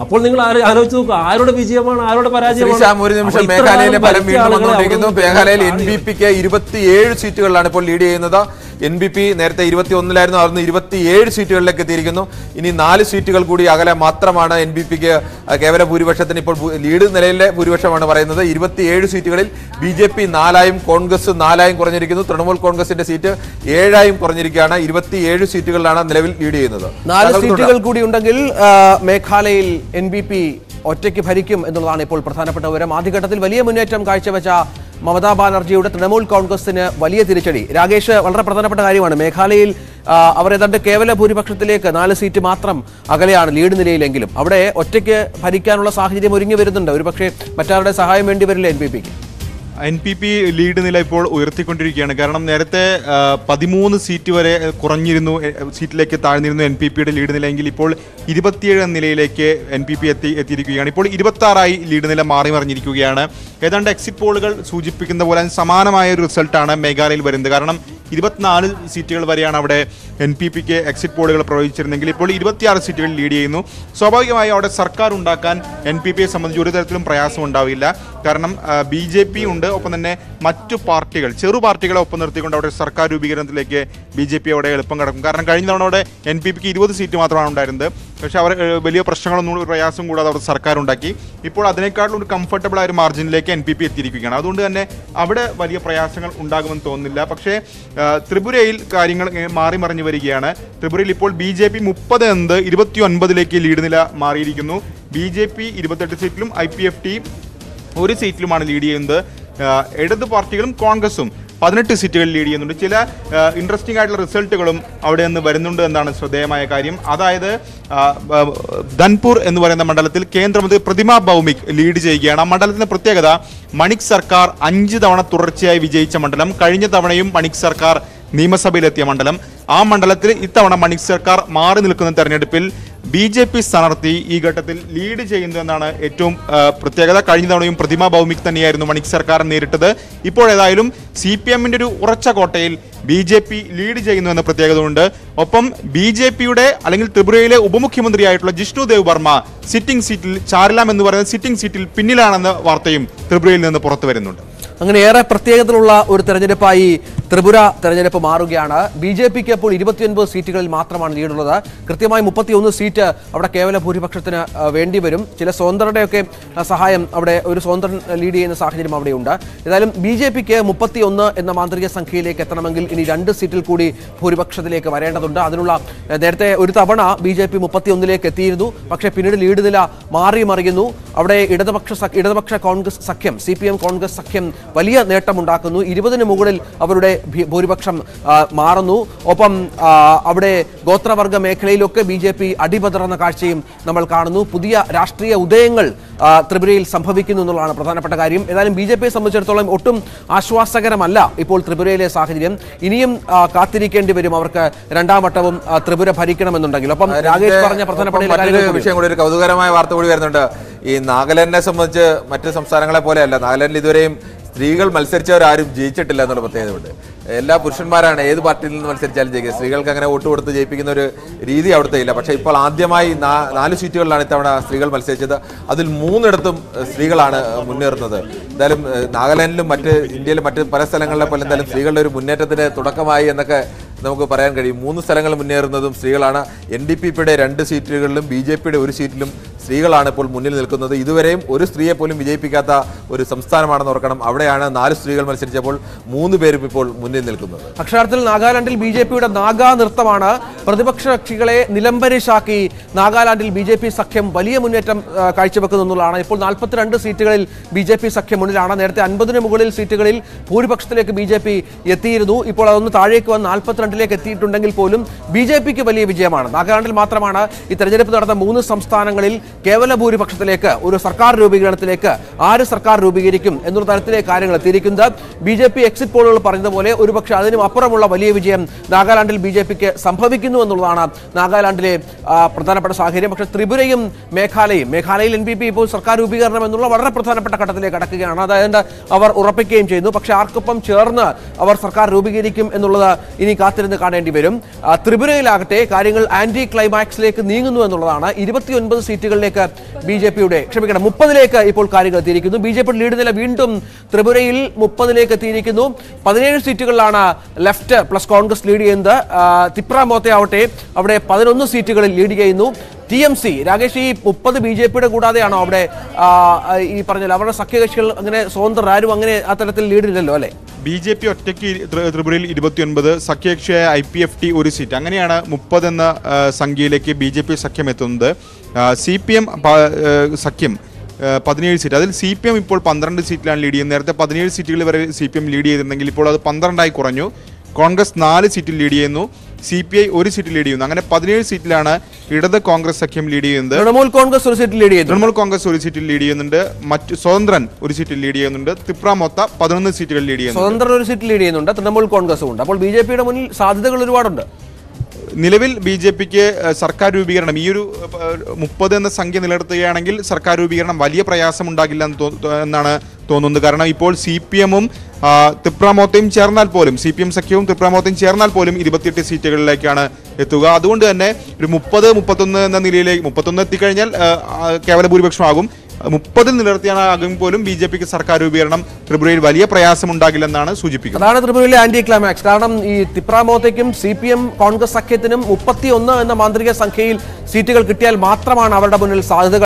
അപ്പോൾ നിങ്ങൾ ആര് ആലോചിച്ച് നോക്കുക ആരുടെ വിജയമാണ് ആരുടെ പരാജയമാണ് ശ്രീശാം ഒരു നിമിഷം അപ്പോൾ ഇത്ര മേഘാലയയിലെ കാലം ഫലം ഭരിച്ച വീണ്ടും ആളുകളെ വന്നുകൊണ്ടിരിക്കുന്നു അവിടെ മേഘാലയയിൽ എൻ നിന്ന് ബി പിക്ക് ഇരുപത്തിയേഴ് സീറ്റുകളിലാണ് ഇപ്പോൾ ലീഡ് ചെയ്യുന്നത് എൻ ബി പി നേരത്തെ ഇരുപത്തി ഒന്നിലായിരുന്നു അവിടുന്ന് ഇരുപത്തിയേഴ് സീറ്റുകളിലേക്ക് എത്തിയിരിക്കുന്നു ഇനി നാല് സീറ്റുകൾ കൂടി അകലെ മാത്രമാണ് എൻ ബി പിക്ക് കേവല ഭൂരിപക്ഷത്തിന് ഇപ്പോൾ ഭൂ- ലീഡ് നിലയിലെ ഭൂരിപക്ഷമാണ് പറയുന്നത് ഇരുപത്തിയേഴ് സീറ്റുകളിൽ ബി ജെ പി നാലായും കോൺഗ്രസ് നാലായും കുറഞ്ഞിരിക്കുന്നു തൃണമൂൽ കോൺഗ്രസിന്റെ സീറ്റ് ഏഴായും കുറഞ്ഞിരിക്കുകയാണ് ഇരുപത്തിയേഴ് സീറ്റുകളിലാണ് നിലവിൽ ലീഡ് ചെയ്യുന്നത് നാല് താങ്കൾക്ക് തുടരാം. സീറ്റുകൾ കൂടി ഉണ്ടെങ്കിൽ ആ, മേഘാലയയിൽ എൻ ബി പി ഒറ്റയ്ക്ക് ഭരിക്കും എന്നുള്ളതാണ് ഇപ്പോൾ പ്രധാനപ്പെട്ട വിവരം ആദ്യഘട്ടത്തിൽ വലിയ മുന്നേറ്റം കാഴ്ചവെച്ച മമതാ ബാനർജിയുടെ തൃണമൂൽ കോൺഗ്രസിന് വലിയ തിരിച്ചടി രാകേഷ് വളരെ പ്രധാനപ്പെട്ട കാര്യമാണ് മേഘാലയയിൽ ആ, അവർ ഏതാണ്ട് കേവല ഭൂരിപക്ഷത്തിലേക്ക് നാല് സീറ്റ് മാത്രം അകലെയാണ് ലീഡ് നിലയിലെങ്കിലും അവിടെ ഒറ്റയ്ക്ക് ഭരിക്കാനുള്ള സാഹചര്യം ഒരുങ്ങി വരുന്നുണ്ട് ഒരുപക്ഷെ മറ്റാരുടെ സഹായം വേണ്ടി വരില്ല എൻ പി പിക്ക് എൻ പി പി ലീഡ് നില ഇപ്പോൾ ഉയർത്തിക്കൊണ്ടിരിക്കുകയാണ് കാരണം നേരത്തെ ആ, പതിമൂന്ന് സീറ്റ് വരെ കുറഞ്ഞിരുന്നു എ, സീറ്റിലേക്ക് താഴ്ന്നിരുന്നു എൻ പി പിയുടെ ലീഡ് നില എങ്കിൽ ഇപ്പോൾ ഇരുപത്തിയേഴ് എന്ന നിലയിലേക്ക് എൻ പി പി എത്തി എത്തിയിരിക്കുകയാണ് ഇപ്പോൾ ഇരുപത്തി ആറായി ലീഡ് നില മാറി മറിഞ്ഞിരിക്കുകയാണ് ഏതാണ്ട് എക്സിറ്റ് പോളുകൾ സൂചിപ്പിക്കുന്ന പോലെ അതിന് സമാനമായ ഒരു റിസൾട്ടാണ് മേഘാലയയിൽ വരുന്നത് കാരണം ഇരുപത്തിനാല് സീറ്റുകൾ വരെയാണ് അവിടെ എൻ പി പിക്ക് എക്സിറ്റ് പോളുകൾ പ്രവചിച്ചിരുന്നെങ്കിൽ ഇപ്പോൾ ഇരുപത്തിയാറ് സീറ്റുകൾ ലീഡ് ചെയ്യുന്നു സ്വാഭാവികമായും അവിടെ സർക്കാർ ഉണ്ടാക്കാൻ എൻ പി പിയെ സംബന്ധിച്ച് ഒരു തരത്തിലും പ്രയാസം ഉണ്ടാവില്ല കാരണം ബി ജെ പി ഉണ്ട് ഒപ്പം തന്നെ മറ്റു പാർട്ടികൾ ചെറു പാർട്ടികളെ ഒപ്പം നിർത്തിക്കൊണ്ട് അവിടെ സർക്കാർ രൂപീകരണത്തിലേക്ക് ബി ജെ പി അവിടെ എളുപ്പം കടക്കും കാരണം കഴിഞ്ഞ തവണ അവിടെ എൻ പി പിക്ക് ഇരുപത് സീറ്റ് മാത്രമാണ് ഉണ്ടായിരുന്നത് പക്ഷേ അവർ ഏഹ്, വലിയ പ്രശ്നങ്ങളൊന്നും ഒരു പ്രയാസം കൂടാതെ അവിടെ സർക്കാർ ഉണ്ടാക്കി ഇപ്പോൾ അതിനേക്കാളും ഒരു കംഫർട്ടബിൾ ആയ ഒരു മാർജിനിലേക്ക് എൻ പി പി എത്തിയിരിക്കുകയാണ് അതുകൊണ്ട് തന്നെ അവിടെ വലിയ പ്രയാസങ്ങൾ ഉണ്ടാകുമെന്ന് തോന്നുന്നില്ല പക്ഷേ ആ, ത്രിപുരയിൽ കാര്യങ്ങൾ ഇങ്ങനെ മാറി മറിഞ്ഞു വരികയാണ് ത്രിപുരയിൽ ഇപ്പോൾ ബി ജെ പി മുപ്പത് എന്നത് ഇരുപത്തി ഒൻപതിലേക്ക് ലീഡ് നില മാറിയിരിക്കുന്നു ബി ജെ പി ഇരുപത്തെട്ട് സീറ്റിലും ഐ പി എഫ് ടി ഒരു സീറ്റിലുമാണ് ലീഡ് ചെയ്യുന്നത് ആ, ഇടത് പാർട്ടികളും കോൺഗ്രസും പതിനെട്ട് സീറ്റുകൾ ലീഡ് ചെയ്യുന്നുണ്ട് ചില ഇൻട്രസ്റ്റിംഗ് ആയിട്ടുള്ള റിസൾട്ടുകളും അവിടെ നിന്ന് വരുന്നുണ്ട് എന്നാണ് ശ്രദ്ധേയമായ കാര്യം അതായത് ആ, ആ, ധൻപൂർ എന്ന് പറയുന്ന മണ്ഡലത്തിൽ കേന്ദ്രമന്ത്രി പ്രതിമ ഭൗമിക് ലീഡ് ചെയ്യുകയാണ് ആ മണ്ഡലത്തിന്റെ പ്രത്യേകത മണിക് സർക്കാർ അഞ്ച് തവണ തുടർച്ചയായി വിജയിച്ച മണ്ഡലം കഴിഞ്ഞ തവണയും മണിക് സർക്കാർ നിയമസഭയിലെത്തിയ മണ്ഡലം ആ മണ്ഡലത്തിൽ ഇത്തവണ മണിക് സർക്കാർ മാറി നിൽക്കുന്ന തെരഞ്ഞെടുപ്പിൽ ബി ജെ പി സ്ഥാനാർത്ഥി ഈ ഘട്ടത്തിൽ ലീഡ് ചെയ്യുന്നു എന്നാണ് ഏറ്റവും ആ, പ്രത്യേകത കഴിഞ്ഞ തവണയും പ്രതിമ ഭൗമിക് തന്നെയായിരുന്നു മണിക് സർക്കാർ നേരിട്ടത് ഇപ്പോഴേതായാലും സി പി എമ്മിന്റെ ഒരു ഉറച്ച കോട്ടയിൽ ബി ജെ പി ലീഡ് ചെയ്യുന്നു എന്ന പ്രത്യേകത ഉണ്ട് ഒപ്പം ബി ജെ പിയുടെ അല്ലെങ്കിൽ ത്രിപുരയിലെ ഉപമുഖ്യമന്ത്രിയായിട്ടുള്ള ജിഷ്ണു ദേവ് വർമ്മ സിറ്റിംഗ് സീറ്റിൽ ചാരലാം എന്ന് പറയുന്ന സിറ്റിംഗ് സീറ്റിൽ പിന്നിലാണെന്ന വാർത്തയും ത്രിപുരയിൽ നിന്ന് പുറത്തു വരുന്നുണ്ട് അങ്ങനെ ഏറെ പ്രത്യേകതയുള്ള ഒരു തെരഞ്ഞെടുപ്പായി ത്രിപുര തെരഞ്ഞെടുപ്പ് മാറുകയാണ് ബി ജെ പിക്ക് ഇപ്പോൾ ഇരുപത്തിയൊൻപത് സീറ്റുകളിൽ മാത്രമാണ് ലീഡുള്ളത് കൃത്യമായി മുപ്പത്തിയൊന്ന് സീറ്റ് അവിടെ കേവല ഭൂരിപക്ഷത്തിന് ആ, വേണ്ടിവരും ചില സ്വതന്ത്രരുടെയൊക്കെ ആ, സഹായം അവിടെ ഒരു സ്വതന്ത്രൻ ലീഡ് ചെയ്യുന്ന സാഹചര്യം അവിടെയുണ്ട് ഏതായാലും ബി ജെ പിക്ക് മുപ്പത്തിയൊന്ന് എന്ന മാന്ത്രിക സംഖ്യയിലേക്ക് എത്തണമെങ്കിൽ ഇനി രണ്ട് സീറ്റിൽ കൂടി ഭൂരിപക്ഷത്തിലേക്ക് വരേണ്ടതുണ്ട് അതിനുള്ള ആ, നേരത്തെ ഒരു തവണ ബി ജെ പി മുപ്പത്തിയൊന്നിലേക്ക് എത്തിയിരുന്നു പക്ഷേ പിന്നീട് ലീഡ് നില മാറി മറിയുന്നു അവിടെ ഇടതുപക്ഷ സഖ്- ഇടതുപക്ഷ കോൺഗ്രസ് സഖ്യം സി പി എം കോൺഗ്രസ് സഖ്യം വലിയ നേട്ടമുണ്ടാക്കുന്നു ഇരുപതിന് മുകളിൽ അവരുടെ ഭി- ഭൂരിപക്ഷം ആ, മാറുന്നു ഒപ്പം ആ, അവിടെ ഗോത്രവർഗ മേഖലയിലൊക്കെ ബി ജെ പി അടിപതറുന്ന കാഴ്ചയും നമ്മൾ കാണുന്നു പുതിയ രാഷ്ട്രീയ ഉദയങ്ങൾ ആ, ത്രിപുരയിൽ സംഭവിക്കുന്നു എന്നുള്ളതാണ് പ്രധാനപ്പെട്ട കാര്യം ഏതായാലും ബി ജെ പിയെ സംബന്ധിച്ചിടത്തോളം ഒട്ടും ആശ്വാസകരമല്ല ഇപ്പോൾ ത്രിപുരയിലെ സാഹചര്യം ഇനിയും ആ, കാത്തിരിക്കേണ്ടി വരും അവർക്ക് രണ്ടാം വട്ടവും ആ, ത്രിപുര ഭരിക്കണമെന്നുണ്ടെങ്കിൽ ഒപ്പം രാകേഷ് പറഞ്ഞ പ്രധാനപ്പെട്ട ചില മറ്റൊരു കാര്യങ്ങൾ കൂടി. വിഷയം കൂടി ഒരു കൗതുകരമായ വാർത്ത കൂടി വരുന്നുണ്ട് ഈ നാഗാലാൻഡിനെ സംബന്ധിച്ച് മറ്റ് സംസ്ഥാനങ്ങളെ പോലെയല്ല നാഗാലാൻഡിൽ ഇതുവരെയും സ്ത്രീകൾ മത്സരിച്ചവരാരും ജയിച്ചിട്ടില്ല എന്നുള്ള പ്രത്യേകതയുണ്ട് എല്ലാ പുരുഷന്മാരാണ് ഏത് പാർട്ടിയിൽ നിന്ന് മത്സരിച്ചാലും ജയിക്കുക സ്ത്രീകൾക്ക് അങ്ങനെ വോട്ട് കൊടുത്ത് ജയിപ്പിക്കുന്ന ഒരു രീതി അവിടുത്തെ ഇല്ല പക്ഷേ ഇപ്പോൾ ആദ്യമായി നാ- നാല് സീറ്റുകളിലാണ് ഇത്തവണ സ്ത്രീകൾ മത്സരിച്ചത് അതിൽ മൂന്നിടത്തും ഏഹ്, സ്ത്രീകളാണ് ഏഹ്, മുന്നേറുന്നത് എന്തായാലും ഏഹ്, നാഗാലാൻഡിലും മറ്റ് ഇന്ത്യയിലെ മറ്റ് പല സ്ഥലങ്ങളിലെ പോലെ എന്തായാലും സ്ത്രീകളുടെ ഒരു മുന്നേറ്റത്തിന് തുടക്കമായി എന്നൊക്കെ നമുക്ക് പറയാൻ കഴിയും മൂന്ന് സ്ഥലങ്ങൾ മുന്നേറുന്നതും സ്ത്രീകളാണ് എൻ ഡി പി പിയുടെ രണ്ട് സീറ്റുകളിലും ബി ജെ പിയുടെ ഒരു സീറ്റിലും സ്ത്രീകളാണ് ഇപ്പോൾ മുന്നിൽ നിൽക്കുന്നത് ഇതുവരെയും ഒരു സ്ത്രീയെ പോലും വിജയിപ്പിക്കാത്ത ഒരു സംസ്ഥാനമാണെന്ന് ഓർക്കണം അവിടെയാണ് നാല് സ്ത്രീകൾ മത്സരിച്ചപ്പോൾ മൂന്ന് പേരും ഇപ്പോൾ മുന്നിൽ നിൽക്കുന്നത് അക്ഷരാർത്ഥത്തിൽ നാഗാലാൻഡിൽ ബി ജെ പിയുടെ നാഗാ നൃത്തമാണ് പ്രതിപക്ഷ കക്ഷികളെ നിലംപരിശാക്കി നാഗാലാൻഡിൽ ബി ജെ പി സഖ്യം വലിയ മുന്നേറ്റം ആ, കാഴ്ചവെക്കുന്നു എന്നുള്ളതാണ് ഇപ്പോൾ നാൽപ്പത്തിരണ്ട് സീറ്റുകളിൽ ബി ജെ പി സഖ്യം മുന്നിലാണ് നേരത്തെ അൻപതിന് മുകളിൽ സീറ്റുകളിൽ ഭൂരിപക്ഷത്തിലേക്ക് ബി ജെ പി എത്തിയിരുന്നു ഇപ്പോൾ അതൊന്ന് താഴേക്ക് വന്ന് നാൽപ്പത്തിരണ്ടിലേക്ക് എത്തിയിട്ടുണ്ടെങ്കിൽ പോലും ബി ജെ പിക്ക് വലിയ വിജയമാണ് നാഗാലാൻഡിൽ മാത്രമാണ് ഈ തെരഞ്ഞെടുപ്പ് നടന്ന മൂന്ന് സംസ്ഥാനങ്ങളിൽ കേവല ഭൂരിപക്ഷത്തിലേക്ക് ഒരു സർക്കാർ രൂപീകരണത്തിലേക്ക് ആര് സർക്കാർ രൂപീകരിക്കും എന്നുള്ള തരത്തിലേക്ക് കാര്യങ്ങൾ എത്തിയിരിക്കുന്നത് ബി ജെ പി എക്സിറ്റ് പോളുകൾ പറഞ്ഞതുപോലെ ഒരുപക്ഷെ അതിനും അപ്പുറമുള്ള വലിയ വിജയം നാഗാലാൻഡിൽ ബി ജെ പിക്ക് സംഭവിക്കുന്നു എന്നുള്ളതാണ് നാഗാലാൻഡിലെ ആ, പ്രധാനപ്പെട്ട സാഹചര്യം പക്ഷേ ത്രിപുരയും മേഘാലയയും മേഘാലയയിൽ എൻ പി പി ഇപ്പോൾ സർക്കാർ രൂപീകരണം എന്നുള്ള വളരെ പ്രധാനപ്പെട്ട ഘട്ടത്തിലേക്ക് കടക്കുകയാണ് അതായത് അവർ ഉറപ്പിക്കുകയും ചെയ്യുന്നു പക്ഷേ ആർക്കൊപ്പം ചേർന്ന് അവർ സർക്കാർ രൂപീകരിക്കും എന്നുള്ളത് ഇനി കാത്തിരുന്ന് കാണേണ്ടി വരും ആ, ത്രിപുരയിലാകട്ടെ കാര്യങ്ങൾ ആന്റി ക്ലൈമാക്സിലേക്ക് നീങ്ങുന്നു എന്നുള്ളതാണ് ഇരുപത്തിയൊൻപത് സീറ്റുകളിലേക്ക് മുപ്പത്തിയൊന്നിലേക്ക് ബി ജെ പിയുടെ ക്ഷമിക്കണം മുപ്പതിലേക്ക് ഇപ്പോൾ കാര്യങ്ങൾ എത്തിയിരിക്കുന്നു ബി ജെ പിയുടെ ലീഡ് നില വീണ്ടും ത്രിപുരയിൽ മുപ്പതിലേക്ക് എത്തിയിരിക്കുന്നു പതിനേഴ് സീറ്റുകളിലാണ് ലെഫ്റ്റ് പ്ലസ് കോൺഗ്രസ് ലീഡ് ചെയ്യുന്നത് ആ, തിപ്ര മോത്തെ ആവട്ടെ അവിടെ പതിനൊന്ന് സീറ്റുകളിൽ ലീഡ് ചെയ്യുന്നു ടി എം സി രാകേഷ് ഈ മുപ്പത് ബി ജെ പിയുടെ കൂടാതെയാണോ അവിടെ ആ, ഈ പറഞ്ഞ അവരുടെ സഖ്യകക്ഷികൾ അങ്ങനെ സ്വതന്ത്രർ ആരും അങ്ങനെ ആ തരത്തിൽ ലീഡില്ലല്ലോ അല്ലെ ബി ജെ പി ഒറ്റയ്ക്ക് ഇ- ത്രി- ത്രിപുരയിൽ ഇരുപത്തിയൊൻപത് സഖ്യകക്ഷിയായ ഐ പി എഫ് ടി ഒരു സീറ്റ് അങ്ങനെയാണ് മുപ്പത് എന്ന ആ, സംഖ്യയിലേക്ക് ബി ജെ പി സഖ്യം എത്തുന്നത് സി പി എം സഖ്യം ആ, പതിനേഴ് സീറ്റ് അതിൽ സി പി എം ഇപ്പോൾ പന്ത്രണ്ട് സീറ്റിലാണ് ലീഡ് ചെയ്യുന്നത് നേരത്തെ പതിനേഴ് സീറ്റുകൾ വരെ സി പി എം ലീഡ് ചെയ്തിരുന്നെങ്കിൽ ഇപ്പോൾ അത് പന്ത്രണ്ടായി കുറഞ്ഞു കോൺഗ്രസ് നാല് സീറ്റിൽ ലീഡ് ചെയ്യുന്നു സി പി ഐ ഒരു സീറ്റിൽ ലീഡ് ചെയ്യുന്നു അങ്ങനെ പതിനേഴ് സീറ്റിലാണ് ഇടത് കോൺഗ്രസ് സഖ്യം ലീഡ് ചെയ്യുന്നത് തൃണമൂൽ കോൺഗ്രസ് ഒരു സീറ്റിൽ ലീഡ് ചെയ്യുന്നു തൃണമൂൽ കോൺഗ്രസ് ഒരു സീറ്റിൽ ലീഡ് ചെയ്യുന്നുണ്ട് മറ്റ് സ്വതന്ത്രൻ ഒരു സീറ്റിൽ ലീഡ് ചെയ്യുന്നുണ്ട് തിപ്ര മൊത്ത പതിനൊന്ന് സീറ്റുകൾ ലീഡ് ചെയ്യുന്നുണ്ട് സ്വതന്ത്രർ ഒരു സീറ്റിൽ ലീഡ് ചെയ്യുന്നുണ്ട് തൃണമൂൽ കോൺഗ്രസും ഉണ്ട് അപ്പോൾ ബി ജെ പിയുടെ മുന്നിൽ സാധ്യതകൾ ഒരുപാടുണ്ട് നിലവിൽ ബി ജെ പിക്ക് സർക്കാർ രൂപീകരണം ഈ ഒരു മുപ്പത് എന്ന സംഖ്യ നിലനിർത്തുകയാണെങ്കിൽ സർക്കാർ രൂപീകരണം വലിയ പ്രയാസം ഉണ്ടാകില്ല എന്ന് തോ- എന്നാണ് തോന്നുന്നത് കാരണം ഇപ്പോൾ സി പി എമ്മും തിപ്രാമോത്തയും ചേർന്നാൽ പോലും സി പി എം സഖ്യവും തിപ്രാമോത്തയും ചേർന്നാൽ പോലും ഇരുപത്തിയെട്ട് സീറ്റുകളിലേക്കാണ് എത്തുക അതുകൊണ്ട് തന്നെ ഒരു മുപ്പത് മുപ്പത്തൊന്ന് എന്ന നിലയിലേക്ക് മുപ്പത്തൊന്ന് എത്തിക്കഴിഞ്ഞാൽ ആ, ആ, കേവല ഭൂരിപക്ഷമാകും മുപ്പതിൽ നിലനിർത്തിയാണ് ആകും പോലും ബി ജെ പിക്ക് സർക്കാർ രൂപീകരണം ത്രിപുരയിൽ വലിയ പ്രയാസം ഉണ്ടാകില്ലെന്നാണ് സൂചിപ്പിക്കുന്നത് അതാണ് ത്രിപുരയിലെ ആന്റി ക്ലൈമാക്സ് കാരണം ഈ തിപ്രാമോത്തേക്കും സി പി എം കോൺഗ്രസ് സഖ്യത്തിനും മുപ്പത്തി ഒന്ന് എന്ന മാന്ത്രിക സംഖ്യയിൽ സീറ്റുകൾ കിട്ടിയാൽ മാത്രമാണ് അവരുടെ മുന്നിൽ സാധ്യതകൾ